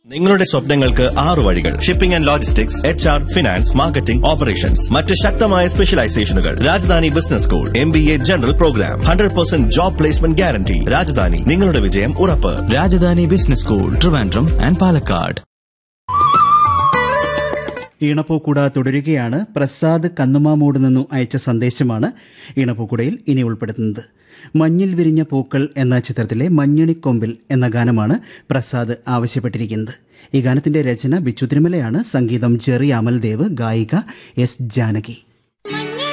നിങ്ങളുടെ സ്വപ്നങ്ങൾക്ക് ആറു വഴികൾ shipping and logistics H R finance marketing operations മറ്റ് ശക്തമായ സ്പെഷ്യലൈസേഷനുകൾ Rajadhani business school M B A general program hundred percent job placement guarantee Rajadhani നിങ്ങളുടെ വിജയം ഉറപ്പ് Rajadhani business school Trivandrum and Palakkad ഈണപ്പൂക്കുട തുടരുകയാണ് പ്രസാദ് കന്നുമാമൂട് നിന്നു അയച്ച സന്ദേശമാണ് ഈണപ്പൂക്കുടയിൽ ഇനി ഉൾപ്പെടുത്തുന്നത് മഞ്ഞിൽ വിരിഞ്ഞ പൂക്കൾ എന്ന ചിത്രത്തിലെ മഞ്ഞണിക്കൊമ്പിൽ എന്ന ഗാനമാണ് പ്രസാദ് ആവശ്യപ്പെട്ടിരിക്കുന്നത് ഈ ഗാനത്തിന്റെ രചന ബിച്ചു തിരുമലയാണ് സംഗീതം ജെറി അമൽദേവ് ഗായിക എസ് ജാനകി